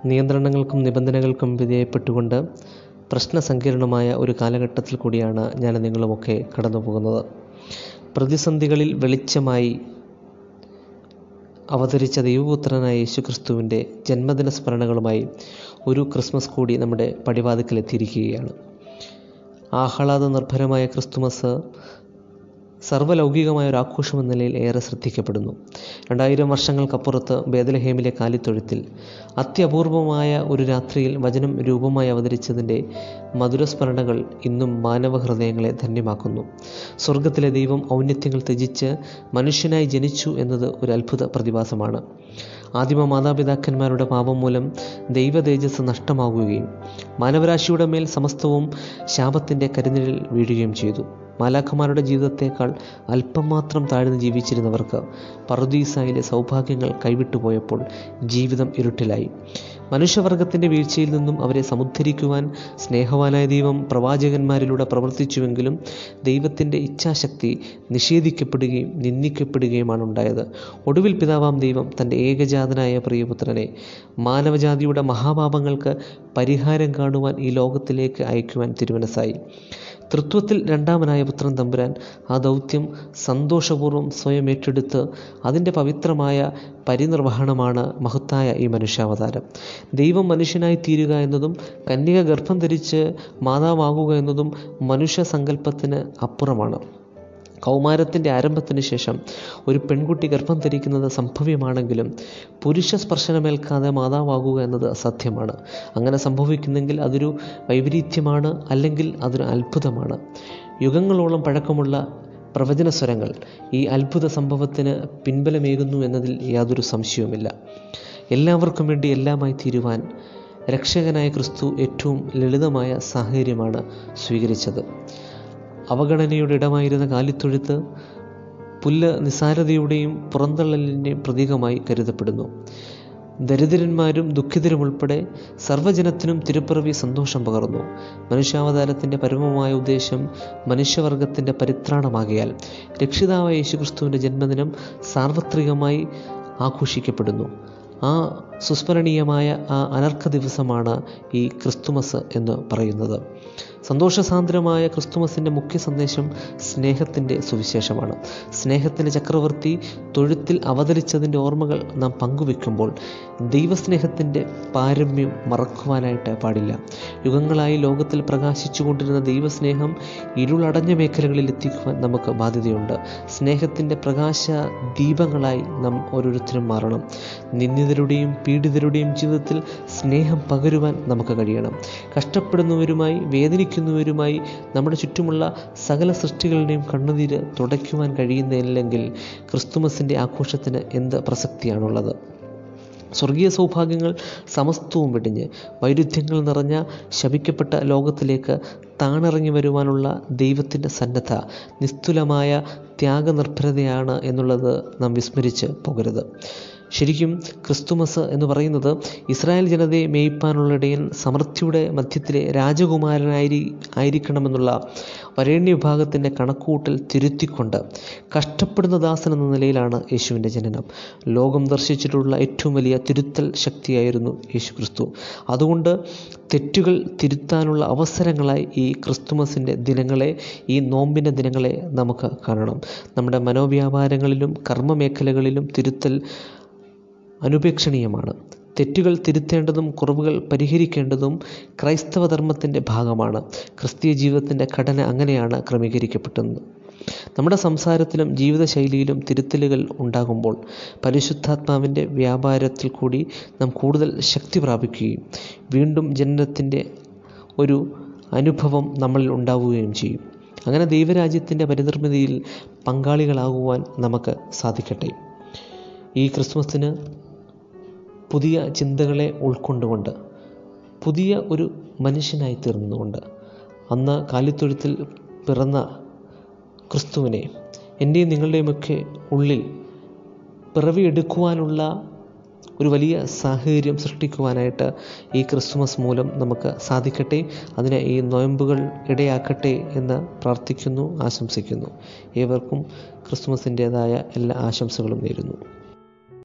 നിയന്ത്രണങ്ങൾക്കും നിബന്ധനകൾക്കും വിധേയപ്പെട്ടുകൊണ്ട് പ്രശ്നസങ്കീർണമായ ഒരു കാലഘട്ടത്തിൽ കൂടിയാണ് ഞാൻ നിങ്ങളുമൊക്കെ കടന്നു പോകുന്നത് പ്രതിസന്ധികളിൽ വെളിച്ചമായി അവതരിച്ച ദൈവപുത്രനായ യേശുക്രിസ്തുവിൻ്റെ ജന്മദിന സ്മരണകളുമായി ഒരു ക്രിസ്മസ് കൂടി നമ്മുടെ പടിവാതിക്കലെത്തിയിരിക്കുകയാണ് ആഹ്ലാദ നിർഭരമായ ക്രിസ്തുമസ് സർവ്വലൗകികമായ ഒരു ആഘോഷം എന്ന നിലയിൽ ഏറെ ശ്രദ്ധിക്കപ്പെടുന്നു രണ്ടായിരം വർഷങ്ങൾക്കപ്പുറത്ത് ബേദലഹേമിലെ കാലിത്തൊഴുത്തിൽ അത്യപൂർവമായ ഒരു രാത്രിയിൽ വചനം രൂപമായി അവതരിച്ചതിൻ്റെ മധുരസ്മരണകൾ ഇന്നും മാനവ ഹൃദയങ്ങളെ ധന്യമാക്കുന്നു സ്വർഗത്തിലെ ദൈവം ഔന്നത്യങ്ങൾ ത്യജിച്ച് മനുഷ്യനായി ജനിച്ചു എന്നത് ഒരു അത്ഭുത പ്രതിഭാസമാണ് ആദിമ മാതാപിതാക്കന്മാരുടെ പാപം മൂലം ദൈവ തേജസ് നഷ്ടമാകുകയും മാനവരാശിയുടെ മേൽ സമസ്തവും ശാപത്തിൻ്റെ കരുനിഴൽ വീഴുകയും ചെയ്തു മാലാഖമാരുടെ ജീവിതത്തേക്കാൾ അല്പം മാത്രം താഴ്ന്ന് ജീവിച്ചിരുന്നവർക്ക് പറുദീസായിലെ സൗഭാഗ്യങ്ങൾ കൈവിട്ടുപോയപ്പോൾ ജീവിതം ഇരുട്ടിലായി മനുഷ്യവർഗത്തിൻ്റെ വീഴ്ചയിൽ നിന്നും അവരെ സമുദ്ധരിക്കുവാൻ സ്നേഹവാനായ ദൈവം പ്രവാചകന്മാരിലൂടെ പ്രവർത്തിച്ചുവെങ്കിലും ദൈവത്തിൻ്റെ ഇച്ഛാശക്തി നിഷേധിക്കപ്പെടുകയും നിന്ദിക്കപ്പെടുകയുമാണ് ഉണ്ടായത് ഒടുവിൽ പിതാവാം ദൈവം തൻ്റെ ഏകജാതനായ പ്രിയപുത്രനെ മാനവജാതിയുടെ മഹാപാപങ്ങൾക്ക് പരിഹാരം കാണുവാൻ ഈ ലോകത്തിലേക്ക് അയക്കുവാൻ തിരുമനസ്സായി തൃത്വത്തിൽ രണ്ടാമനായ പുത്രൻ തമ്പുരാൻ ആ ദൗത്യം സന്തോഷപൂർവ്വം സ്വയം ഏറ്റെടുത്ത് അതിൻ്റെ പവിത്രമായ പരിനിർവഹണമാണ് മഹത്തായ ഈ മനുഷ്യാവതാരം ദൈവം മനുഷ്യനായി തീരുക എന്നതും കന്യക ഗർഭം ധരിച്ച് മാതാവാകുക എന്നതും മനുഷ്യ സങ്കല്പത്തിന് അപ്പുറമാണ് കൗമാരത്തിൻ്റെ ആരംഭത്തിന് ശേഷം ഒരു പെൺകുട്ടി ഗർഭം ധരിക്കുന്നത് സംഭവ്യമാണെങ്കിലും പുരുഷ സ്പർശനമേൽക്കാതെ മാതാവാകുക എന്നത് അസാധ്യമാണ് അങ്ങനെ സംഭവിക്കുന്നെങ്കിൽ അതൊരു വൈപരീത്യമാണ് അല്ലെങ്കിൽ അതൊരു അത്ഭുതമാണ് യുഗങ്ങളോളം പഴക്കമുള്ള പ്രവചന സ്വരങ്ങൾ ഈ അത്ഭുത സംഭവത്തിന് പിൻബലമേകുന്നു എന്നതിൽ യാതൊരു സംശയവുമില്ല എല്ലാവർക്കും വേണ്ടി എല്ലാമായി തീരുവാൻ രക്ഷകനായ ക്രിസ്തു ഏറ്റവും ലളിതമായ സാഹചര്യമാണ് സ്വീകരിച്ചത് അവഗണനയുടെ ഇടമായിരുന്ന കാലിത്തൊഴുത്ത് പുല്ല് നിസാരതയുടെയും പുറന്തള്ളലിൻ്റെയും പ്രതീകമായി കരുതപ്പെടുന്നു ദരിദ്രന്മാരും ദുഃഖിതരും ഉൾപ്പെടെ സർവ്വജനത്തിനും തിരുപ്പിറവി സന്തോഷം പകർന്നു മനുഷ്യാവതാരത്തിൻ്റെ പരമമായ ഉദ്ദേശം മനുഷ്യവർഗത്തിൻ്റെ പരിത്രാണമാകിയാൽ രക്ഷിതാവായ യേശുക്രിസ്തുവിൻ്റെ ജന്മദിനം സാർവത്രികമായി ആഘോഷിക്കപ്പെടുന്നു ആ സുസ്മരണീയമായ ആ അനർഘ ദിവസമാണ് ഈ ക്രിസ്തുമസ് എന്ന് പറയുന്നത് സന്തോഷസാന്ദ്രമായ ക്രിസ്തുമസിൻ്റെ മുഖ്യ സന്ദേശം സ്നേഹത്തിൻ്റെ സുവിശേഷമാണ് സ്നേഹത്തിൻ്റെ ചക്രവർത്തി തൊഴുത്തിൽ അവതരിച്ചതിൻ്റെ ഓർമ്മകൾ നാം പങ്കുവെക്കുമ്പോൾ ദൈവസ്നേഹത്തിൻ്റെ പാരമ്യം മറക്കുവാനായിട്ട് പാടില്ല യുഗങ്ങളായി ലോകത്തിൽ പ്രകാശിച്ചു കൊണ്ടിരുന്ന ദൈവസ്നേഹം ഇരുളടഞ്ഞ മേഖലകളിൽ എത്തിക്കുവാൻ നമുക്ക് ബാധ്യതയുണ്ട് സ്നേഹത്തിൻ്റെ പ്രകാശ ദീപങ്ങളായി നാം ഓരോരുത്തരും മാറണം നിന്ദിതരുടെയും പീഡിതരുടെയും ജീവിതത്തിൽ സ്നേഹം പകരുവാൻ നമുക്ക് കഴിയണം കഷ്ടപ്പെടുന്നവരുമായി വേദനിക്കുന്നവരുമായി നമ്മുടെ ചുറ്റുമുള്ള സകല സൃഷ്ടികളുടെയും കണ്ണുനീര് തുടയ്ക്കുവാൻ കഴിയുന്നില്ലെങ്കിൽ ക്രിസ്തുമസിൻ്റെ ആഘോഷത്തിന് എന്ത് പ്രസക്തിയാണുള്ളത് സ്വർഗീയ സൗഭാഗ്യങ്ങൾ സമസ്തവും വെടിഞ്ഞ് വൈരുദ്ധ്യങ്ങൾ നിറഞ്ഞ ശപിക്കപ്പെട്ട ലോകത്തിലേക്ക് താണിറങ്ങി വരുവാനുള്ള ദൈവത്തിൻ്റെ സന്നദ്ധ നിസ്തുലമായ ത്യാഗനിർഭരതയാണ് എന്നുള്ളത് നാം വിസ്മരിച്ച് പോകരുത് ശരിക്കും ക്രിസ്തുമസ് എന്ന് പറയുന്നത് ഇസ്രായേൽ ജനതയെ മേയ്പ്പാനുള്ള ഇടയൻ സമൃദ്ധിയുടെ മധ്യത്തിലെ രാജകുമാരനായി ആയിരിക്കണമെന്നുള്ള വരേണ്യ വിഭാഗത്തിൻ്റെ കണക്കുകൂട്ടൽ തിരുത്തിക്കൊണ്ട് കഷ്ടപ്പെടുന്ന ദാസൻ എന്ന നിലയിലാണ് യേശുവിൻ്റെ ജനനം ലോകം ദർശിച്ചിട്ടുള്ള ഏറ്റവും വലിയ തിരുത്തൽ ശക്തിയായിരുന്നു യേശു ക്രിസ്തു അതുകൊണ്ട് തെറ്റുകൾ തിരുത്താനുള്ള അവസരങ്ങളായി ഈ ക്രിസ്തുമസിൻ്റെ ദിനങ്ങളെ ഈ നോമ്പിൻ്റെ ദിനങ്ങളെ നമുക്ക് കാണണം നമ്മുടെ മനോവ്യാപാരങ്ങളിലും കർമ്മമേഖലകളിലും തിരുത്തൽ അനുപേക്ഷണീയമാണ് തെറ്റുകൾ തിരുത്തേണ്ടതും കുറവുകൾ പരിഹരിക്കേണ്ടതും ക്രൈസ്തവ ധർമ്മത്തിൻ്റെ ഭാഗമാണ് ക്രിസ്തീയ ജീവിതത്തിൻ്റെ ഘടന അങ്ങനെയാണ് ക്രമീകരിക്കപ്പെട്ടത് നമ്മുടെ സംസാരത്തിലും ജീവിതശൈലിയിലും തിരുത്തലുകൾ ഉണ്ടാകുമ്പോൾ പരിശുദ്ധാത്മാവിൻ്റെ വ്യാപാരത്തിൽ കൂടി നാം കൂടുതൽ ശക്തി പ്രാപിക്കുകയും വീണ്ടും ജനനത്തിൻ്റെ ഒരു അനുഭവം നമ്മളിൽ ഉണ്ടാവുകയും ചെയ്യും അങ്ങനെ ദൈവരാജ്യത്തിൻ്റെ പരിനിർമ്മിതിയിൽ പങ്കാളികളാകുവാൻ നമുക്ക് സാധിക്കട്ടെ ഈ ക്രിസ്മസിന് പുതിയ ചിന്തകളെ ഉൾക്കൊണ്ടുകൊണ്ട് പുതിയ ഒരു മനുഷ്യനായി തീർന്നുകൊണ്ട് അന്ന് കാലിത്തൊഴുത്തിൽ പിറന്ന ക്രിസ്തുവിനെ എൻ്റെയും നിങ്ങളുടെയുമൊക്കെ ഉള്ളിൽ പിറവിയെടുക്കുവാനുള്ള ഒരു വലിയ സാഹചര്യം സൃഷ്ടിക്കുവാനായിട്ട് ഈ ക്രിസ്തുമസ് മൂലം നമുക്ക് സാധിക്കട്ടെ അതിന് ഈ നോയമ്പുകൾ ഇടയാക്കട്ടെ എന്ന് പ്രാർത്ഥിക്കുന്നു ആശംസിക്കുന്നു ഏവർക്കും ക്രിസ്തുമസിൻ്റേതായ എല്ലാ ആശംസകളും നേരുന്നു